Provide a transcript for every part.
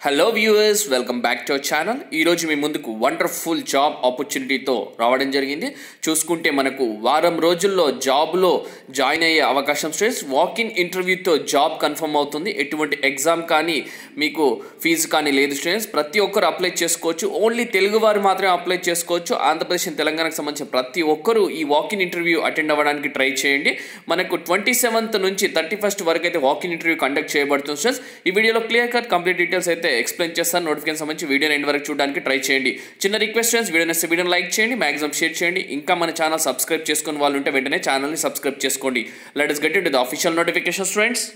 hello viewers welcome back to our channel ఈరోజు మీ ముందుకు వండర్ఫుల్ జాబ్ ఆపర్చునిటీతో రావడం జరిగింది చూసుకుంటే మనకు వారం రోజుల్లో జాబ్లో జాయిన్ అయ్యే అవకాశం స్టూడెంట్స్ వాక్ ఇన్ ఇంటర్వ్యూతో జాబ్ కన్ఫర్మ్ అవుతుంది ఎటువంటి ఎగ్జామ్ కానీ మీకు ఫీజు కానీ లేదు స్టూడెంట్స్ ప్రతి ఒక్కరు అప్లై చేసుకోవచ్చు ఓన్లీ తెలుగు వారు మాత్రమే అప్లై చేసుకోవచ్చు ఆంధ్రప్రదేశ్ and తెలంగాణకు సంబంధించిన ప్రతి ఒక్కరూ ఈ వాక్ ఇన్ ఇంటర్వ్యూ అటెండ్ అవ్వడానికి ట్రై చేయండి మనకు ట్వంటీ సెవెంత్ నుంచి థర్టీ ఫస్ట్ వరకు అయితే వాక్ ఇన్ ఇంటర్వ్యూ కండక్ట్ చేయబడుతుంది స్టూడెంట్స్ ఈ వీడియోలో క్లియర్ కట్ కంప్లీట్ డీటెయిల్స్ అయితే ఎక్స్ప్లెయిన్ చేస్తాను నోటిఫికేషన్ సంబంధించి వీడియో ఎండ్ వరకు చూడడానికి ట్రై చేయండి చిన్న రిక్వెస్ట్ ఫ్రెండ్స్ వీడియో నచ్చితే వీడియోని లైక్ చేయండి మ్యాక్సిమం షేర్ చేయండి ఇంకా మన ఛానల్ సబ్స్క్రైబ్ చేసుకుని వాళ్ళు ఉంటే వెంటనే ఛానల్ని సబ్స్క్రైబ్ చేసుకోండి let us get in the official notification friends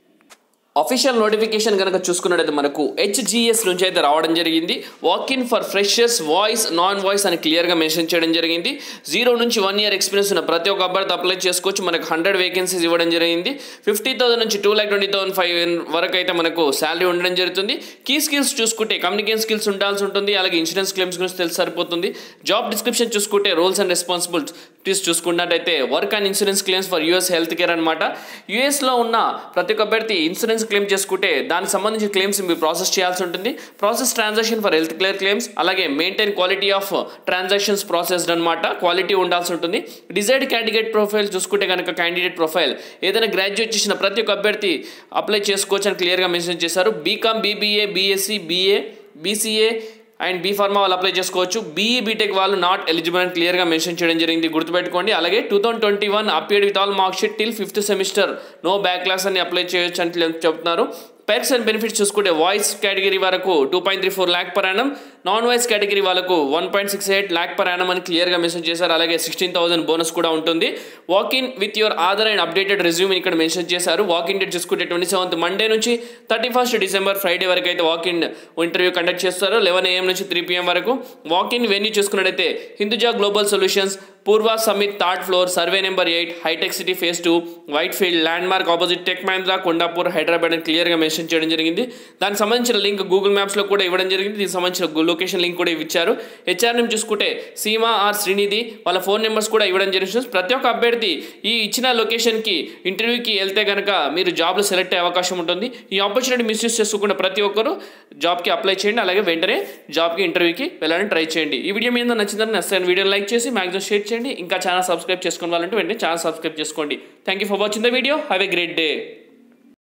official notification కనుక చూసుకున్నట్టయితే మనకు హెచ్జిఎస్ నుంచి అయితే రావడం జరిగింది walk in for freshers voice non voice అని క్లియర్గా మెన్షన్ చేయడం జరిగింది జీరో నుంచి వన్ ఇయర్ ఎక్స్పీరియన్స్ ఉన్న ప్రతి ఒక్క అభ్యర్థి అప్లై చేసుకోవచ్చు మనకు హండ్రెడ్ వేకెన్సీస్ ఇవ్వడం జరిగింది ఫిఫ్టీ థౌసండ్ నుంచి two lakh twenty thousand five వరకు అయితే మనకు శాలరీ ఉండడం జరుగుతుంది కీ స్కిల్స్ చూసుకుంటే కమ్యూనికేషన్ స్కిల్స్ ఉండాల్సి ఉంటుంది అలాగే ఇన్సూరెన్స్ క్లెయిమ్స్ గురించి తెలిసి సరిపోతుంది జాబ్ డిస్క్రిప్షన్ చూసుకుంటే రోల్స్ అండ్ రెస్పాన్సిబిలిటీస్ చూసుకున్నట్టయితే work and insurance claims for US health care అనమాట యూఎస్లో ఉన్న ప్రతి ఒక్క అభ్యర్థి ఇన్సూరెన్స్ క్లెయిమ్ చేసుకుంటే దానికి సంబంధించిన క్లెయిమ్స్ మీరు ప్రాసెస్ చేయాల్సి ఉంటుంది process transaction for health care claims అలాగే maintain quality of transactions processed అనమాట క్వాలిటీ ఉండాల్సి ఉంటుంది డిజైడ్ క్యాండిడేట్ ప్రొఫైల్ చూసుకుంటే కనుక క్యాండిడేట్ ప్రొఫైల్ ఏదైనా గ్రాడ్యుయేట్ చేసిన ప్రతి ఒక్క అభ్యర్థి అప్లై చేసుకోవచ్చు అని క్లియర్గా మెన్షన్ చేశారు BCom BBA BSc BA BCA and B pharma వాళ్ళు అప్లై చేసుకోవచ్చు బీఈ బీటెక్ వాళ్ళు నాట్ ఎలిజిబుల్ అని క్లియర్గా మెన్షన్ చేయడం జరిగింది గుర్తుపెట్టుకోండి అలాగే two thousand twenty one appeared with all mark sheet till fifth semester no back class అని అప్లై చేయొచ్చు అని చెప్తున్నారు పెర్క్స్ అండ్ బెనిఫిట్స్ చూసుకుంటే వాయిస్ కేటగిరీ వరకు two point three four lakh per annum non voice category వాళ్ళకు one point six eight lakh per annum అని క్లియర్గా mention చేశారు అలాగే సిక్స్టీన్ థౌసండ్ బోనస్ కూడా ఉంటుంది walk in with your Aadhaar and updated resume ఇక్కడ మెన్షన్ చేశారు వాక్ ఇన్ డేట్ చూసుకుంటే ట్వంటీ సెవెంత్ మండే నుంచి థర్టీ ఫస్ట్ డిసెంబర్ ఫ్రైడే వరకు అయితే వాక్ ఇన్ ఇంటర్వ్యూ కండక్ట్ చేస్తారు లెవెన్ ఏఎం నుంచి త్రీ పిఎం వరకు వాక్ ఇన్ వెన్యూ చూసుకున్నట్టయితే Hinduja Global Solutions Purva Summit third floor survey number eight Hitech City phase two Whitefield landmark opposite Tech Mahindra Kondapur Hyderabad అని క్లియర్గా mention చేయడం జరిగింది దానికి సంబంధించిన లింక్ గూగుల్ మ్యాప్స్లో కూడా ఇవ్వడం జరిగింది దీనికి సంబంధించిన లొకేషన్ లింక్ కూడా ఇచ్చారు హెచ్ఆర్ఎం చూసుకుంటే సీమా ఆర్ శ్రీనిధి వాళ్ళ ఫోన్ నెంబర్స్ కూడా ఇవ్వడం జరిగింది ప్రతి ఒక్క అభ్యర్థి ఈ ఇచ్చిన లొకేషన్కి ఇంటర్వ్యూకి వెళ్తే కనుక మీరు జాబ్లో సెలెక్ట్ అయ్యే అవకాశం ఉంటుంది ఈ ఆపర్చునిటీ మిస్యూజ్ చేసుకున్న ప్రతి ఒక్కరు జాబ్కి అప్లై చేయండి అలాగే వెంటనే జాబ్కి ఇంటర్వ్యూకి వెళ్ళాలని ట్రై చేయండి ఈ వీడియో మీద నచ్చిందని నచ్చిన వీడియో లైక్ చేసి మ్యాక్సిమం షేర్ చేయండి ఇంకా ఛానల్ సబ్స్క్రైబ్ చేసుకోవాలంటే వెంటనే ఛానల్ సబ్స్క్రైబ్ చేసుకోండి thank you for watching the video have a great day